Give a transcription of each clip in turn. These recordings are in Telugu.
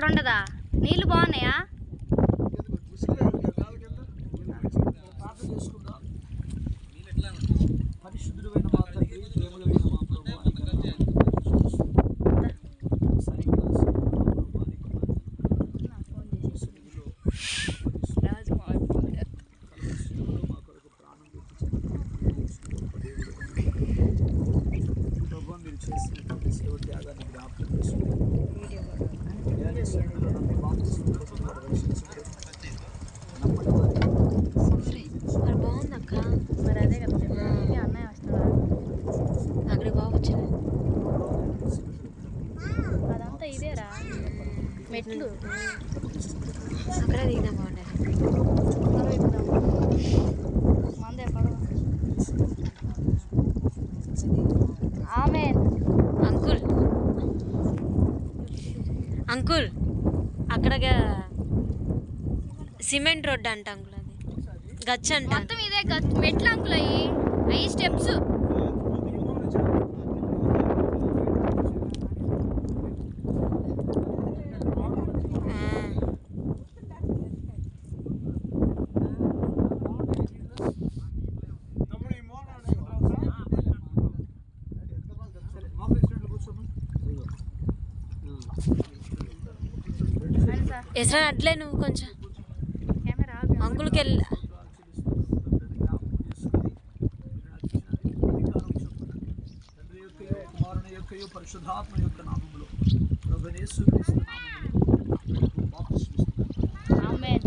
ఉండదా నీళ్ళు బాగున్నాయా ప్రార్థన చేసుకుందాం పరిశుద్ధుడైన మా తండ్రి ప్రేమ కలిగిన మా ప్రభు సరిగ్గా మా కొరకు ప్రాణం ప్రభు మీరు చేసినటువంటి సేవ త్యాగాన్ని జ్ఞాపకం చేసుకుంటాం మరి బాగుంది అక్క మరి అదే కదా చెప్పాను అన్నయ్య వస్తున్నాడు అక్కడికి బాగొచ్చింది అదంతా ఇదేరా మెట్లు అక్కడే దిగినా బాగుండేది పడవ ఎక్కుదాం. మందే పడవ ఆమె అంకుల్ అంకుల్ అక్కడ గా- సిమెంట్ రోడ్ అంట అంకుల్ అది గచ్చ అంట మొత్తం ఇదే గ- మెట్లు అంకుల్ అయ్యి అయ్యి స్టెప్స్ ఆ. ఎసరా అట్లే నువ్వు కొంచెం కెమెరా ఆపి. అంకుల్కి వెళ్ళి తండ్రి యొక్కయో, కుమారుని యొక్కయో, పరిశుద్ధాత్మ యొక్క నామములో ప్రభునేసు క్రీస్తు నామములో బాప్తిస్మిస్తున్నాను. ఆమెన్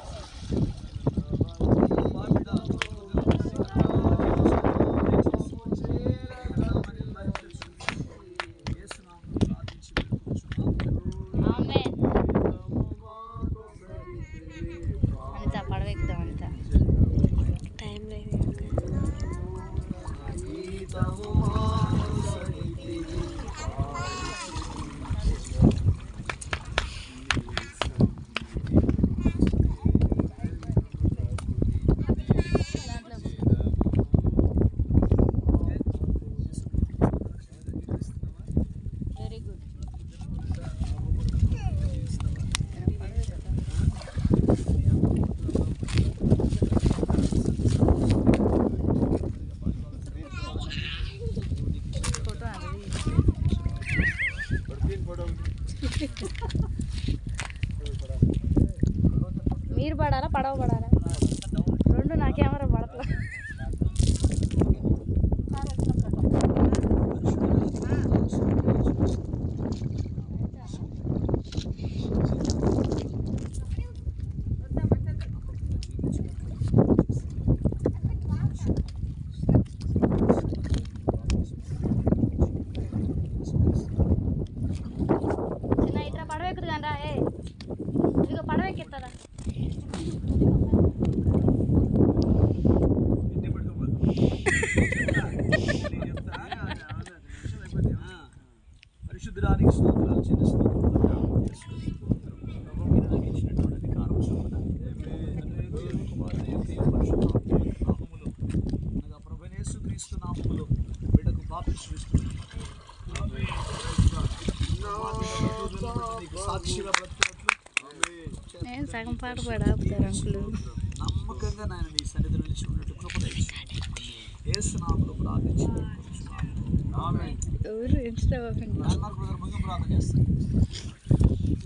యేసు నామములో ప్రార్థించి వేడుకొనుచున్నాము. ఆమెన్ అనిత పడవ ఎక్కుదాం అనిత టైం లేదు వెరీ గుడ్ ఫోటో అది మీరు పడాలా పడవ పడాలా రెండు నా కెమెరా పడట్లా చిన్న ఇట్లా పడవ ఎక్కుదు కానీ ఏ ఇదిగో పడవ ఎక్కిస్తారా పరిశుద్ధుడానికి స్తోత్రాలు చిన్న స్తోత్రాలు ప్రభు మీరు నాకు ఇచ్చినటువంటి అధికారం చొప్పున తండ్రి యొక్క కుమారుని యొక్క ఈ పరిశుద్ధాత్మ యొక్క నామములో అనగా ప్రభువైన యేసుక్రీస్తు నామములో బిడ్డకు బాప్తిస్మం ఇస్తున్నాను. నీకు సాక్షిగా బ్రతుకున్నట్లు నేను సగం పాట పాడు ఆపుతారు అంకులు నమ్మకంగా నాయన నీ సన్నిధిలో నిలిచి ఉన్నట్టు కృప యేసు నామములో ప్రార్థించి వేడుకొనుచున్నాను. ఆమేన్ ఎవరు ఇన్స్టా ఓపెన్ నాన్నగారు బ్రదర్ ముందు ప్రార్థన చేస్తాను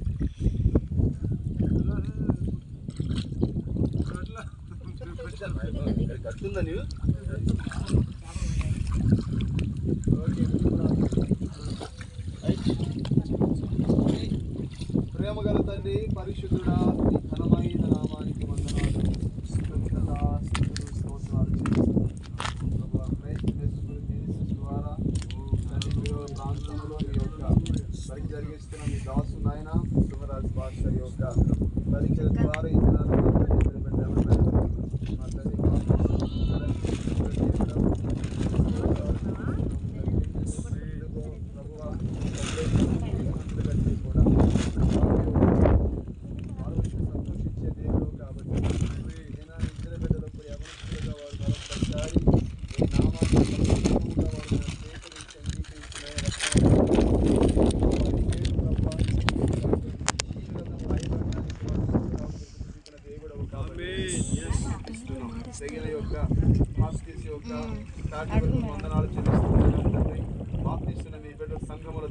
ప్రేమ గల తండ్రి పరిశుద్ధుడా నీ ఘనమైన నామానికి వందనాలు కృతజ్ఞత, స్తుతులు, స్తోత్రాలు చెల్లిస్తున్నాను. ప్రభువా, క్రైస్ట్ మెస్సులు మినిస్ట్రీస్ ద్వారా తండ్రి మీరు ప్రాంతంలో మీ యొక్క పని జరిగిస్తున్న మీ దాసు నాయన శుభరాజ్ భాష యొక్క పరిచయ ద్వారా ఈ దినాల్లో మీ తండ్రి మీరు పెట్టామన్నారు. మా తండ్రి ప్రభువా, తండ్రి కూడా ఆలోచన సంతోషించే దేవుడు కాబట్టి నేను ఇద్దరు బిడ్డలకు యవనస్తులుగా వారు మరొకసారి ఈ నామాన్ని సంపూర్ణంగా వారు స్వీకరించి అంగీకరించిన రక్షణ వారి పేరు ప్రభు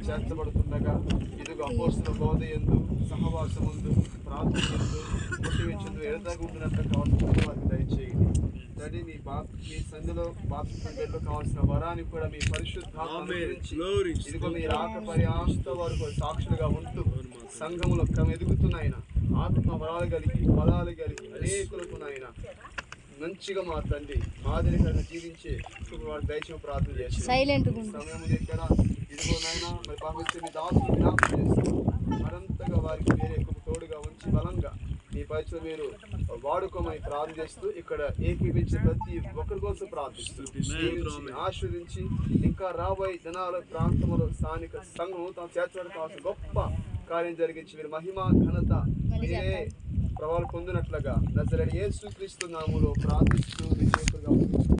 చేర్చబడుతుండగా ఇదిగో అపోస్తుల బోధ ఎందు సహవాసముందు ప్రార్థన ఎందు మోటివేషన్ ఎడతగుండినట్లు కావాల్సిన వారికి దయచేయండి తండ్రి మీ బా మీ సందులో బాప్తిస్మం బిడ్డలో కావాల్సిన వరాన్ని కూడా మీ పరిశుద్ధాత్మ అనుగ్రహించి ఇదిగో మీ రాక పర్యాంత వరకు సాక్షులుగా ఉంటూ సంఘములో క్రమెదుగుతున్నాయన ఆత్మ వరాలు కలిగి బలాలు కలిగి అనేకులకు నాయన మంచిగా మా తండ్రి మాదిరికరంగా జీవించే వాడు దయచేసి ప్రార్థన చేసి సైలెంట్ సమయం దగ్గర ఇదిగో నాయన మరి పంపించే మీ దాసులు జ్ఞాపకం చేస్తూ మరంతగా వారికి వేరే ఎక్కువ తోడుగా ఉంచి బలంగా మీ పరిచయం మీరు వాడుకోమని ప్రార్థన చేస్తూ ఇక్కడ ఏకీపించే ప్రతి ఒక్కరి కోసం ప్రార్థిస్తూ దీవించి, ఆశీర్వదించి ఇంకా రాబోయే జనాల ప్రాంతంలో స్థానిక సంఘం తాను చేర్చడం కావాల్సిన గొప్ప కార్యం జరిగించి మీరు మహిమ ఘనత మీరే ప్రభావాలు పొందినట్లుగా నజరడి యేసు క్రీస్తు నామములో ప్రార్థిస్తూ విజయకులుగా